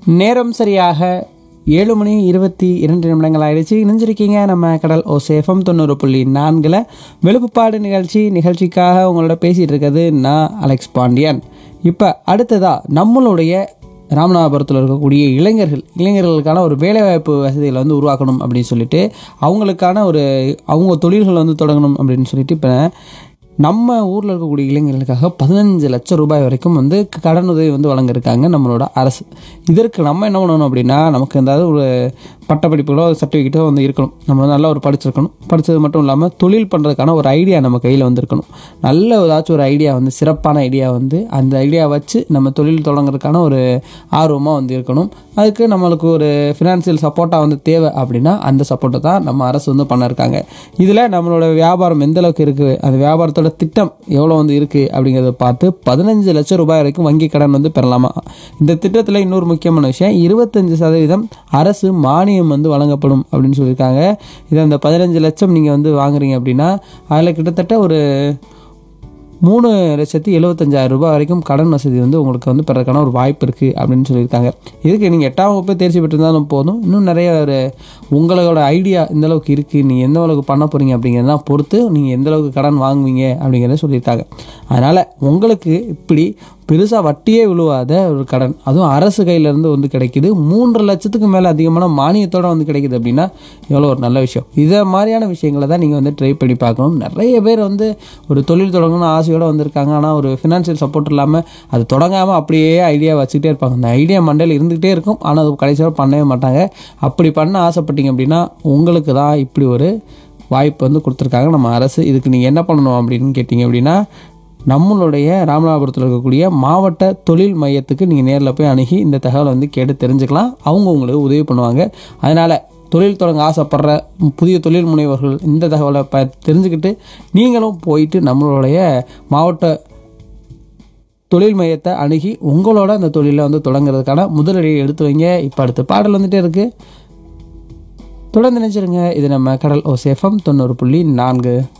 நேரம் சரியாக ஏழு மணி இருபத்தி இரண்டு நிமிடங்கள் ஆயிடுச்சு இணைஞ்சிருக்கீங்க நம்ம கடல் ஓ சேஃபம் தொண்ணூறு புள்ளி நான்கில் வெளுப்புப்பாடு நிகழ்ச்சி நிகழ்ச்சிக்காக உங்களோட பேசிகிட்டு இருக்கிறது நான் அலெக்ஸ் பாண்டியன் இப்போ அடுத்ததா நம்மளுடைய ராமநாதபுரத்தில் இருக்கக்கூடிய இளைஞர்கள் இளைஞர்களுக்கான ஒரு வேலைவாய்ப்பு வசதிகளை வந்து உருவாக்கணும் அப்படின்னு சொல்லிட்டு அவங்களுக்கான ஒரு அவங்க தொழில்களை வந்து தொடங்கணும் அப்படின்னு சொல்லிட்டு இப்போ நம்ம ஊரில் இருக்கக்கூடிய இளைஞர்களுக்காக பதினஞ்சு லட்சம் ரூபாய் வரைக்கும் வந்து கடன் உதவி வந்து வழங்கியிருக்காங்க நம்மளோட அரசு இதற்கு நம்ம என்ன பண்ணணும் அப்படின்னா நமக்கு ஏதாவது ஒரு பட்டப்படிப்புகளோ சர்டிஃபிகேட்டோ வந்து இருக்கணும் நம்ம வந்து நல்லா ஒரு படிச்சிருக்கணும் படித்தது மட்டும் இல்லாமல் தொழில் பண்ணுறதுக்கான ஒரு ஐடியா நம்ம கையில் வந்து இருக்கணும் நல்ல ஏதாச்சும் ஒரு ஐடியா வந்து சிறப்பான ஐடியா வந்து அந்த ஐடியா வச்சு நம்ம தொழில் தொடங்குறதுக்கான ஒரு ஆர்வமாக வந்து இருக்கணும் அதுக்கு நம்மளுக்கு ஒரு ஃபினான்சியல் சப்போர்ட்டாக வந்து தேவை அப்படின்னா அந்த சப்போர்ட்டை தான் நம்ம அரசு வந்து பண்ண இருக்காங்க இதில் நம்மளோட வியாபாரம் எந்த அளவுக்கு இருக்குது அந்த வியாபாரத்தோட திட்டம் எவ்வளோ வந்து இருக்குது அப்படிங்கிறத பார்த்து பதினஞ்சு லட்சம் ரூபாய் வரைக்கும் வங்கி கடன் வந்து பெறலாமா இந்த திட்டத்தில் இன்னொரு முக்கியமான விஷயம் இருபத்தஞ்சு சதவீதம் அரசு மானியம் வந்து வழங்கப்படும் அப்படின்னு சொல்லியிருக்காங்க இதை அந்த பதினஞ்சு லட்சம் நீங்கள் வந்து வாங்குறீங்க அப்படின்னா அதில் கிட்டத்தட்ட ஒரு மூணு லட்சத்தி எழுபத்தஞ்சாயிரம் ரூபாய் வரைக்கும் கடன் வசதி வந்து உங்களுக்கு வந்து பெறதுக்கான ஒரு வாய்ப்பு இருக்குது அப்படின்னு சொல்லியிருக்காங்க இதுக்கு நீங்கள் எட்டாம் வகுப்பே தேர்ச்சி பெற்றிருந்தாலும் போதும் இன்னும் நிறைய ஒரு உங்களோட ஐடியா எந்த அளவுக்கு இருக்குது நீங்கள் எந்த அளவுக்கு பண்ண போகிறீங்க அப்படிங்கிறதெல்லாம் பொறுத்து நீங்கள் எந்த அளவுக்கு கடன் வாங்குவீங்க அப்படிங்கிறத சொல்லியிருக்காங்க அதனால் உங்களுக்கு இப்படி பெருசாக வட்டியே விழுவாத ஒரு கடன் அதுவும் அரசு கையிலேருந்து வந்து கிடைக்குது மூன்று லட்சத்துக்கு மேலே அதிகமான மானியத்தோடு வந்து கிடைக்குது அப்படின்னா எவ்வளோ ஒரு நல்ல விஷயம் இதை மாதிரியான விஷயங்களை தான் நீங்கள் வந்து ட்ரை பண்ணி பார்க்கணும் நிறைய பேர் வந்து ஒரு தொழில் தொடங்கணும்னு ஆசையோடு வந்திருக்காங்க ஆனால் ஒரு ஃபினான்ஷியல் சப்போர்ட் இல்லாமல் அது தொடங்காமல் அப்படியே ஐடியா வச்சுக்கிட்டே இருப்பாங்க அந்த ஐடியா மண்டையில் இருந்துகிட்டே இருக்கும் ஆனால் அது கடைசியாக பண்ணவே மாட்டாங்க அப்படி பண்ண ஆசைப்பட்டீங்க அப்படின்னா உங்களுக்கு தான் இப்படி ஒரு வாய்ப்பு வந்து கொடுத்துருக்காங்க நம்ம அரசு இதுக்கு நீங்கள் என்ன பண்ணணும் அப்படின்னு கேட்டிங்க அப்படின்னா நம்மளுடைய ராமநாதபுரத்தில் இருக்கக்கூடிய மாவட்ட தொழில் மையத்துக்கு நீங்கள் நேரில் போய் அணுகி இந்த தகவலை வந்து கேட்டு தெரிஞ்சுக்கலாம் அவங்க உங்களுக்கு உதவி பண்ணுவாங்க அதனால் தொழில் தொடங்க ஆசைப்படுற புதிய தொழில் முனைவர்கள் இந்த தகவலை ப தெரிஞ்சுக்கிட்டு நீங்களும் போயிட்டு நம்மளுடைய மாவட்ட தொழில் மையத்தை அணுகி உங்களோட அந்த தொழிலை வந்து தொடங்குறதுக்கான முதலடியை எடுத்து வைங்க இப்போ அடுத்த பாடல் வந்துட்டே இருக்குது தொடர்ந்து நினைச்சிருங்க இது நம்ம கடல் ஓ சேஃபம் தொண்ணூறு புள்ளி நான்கு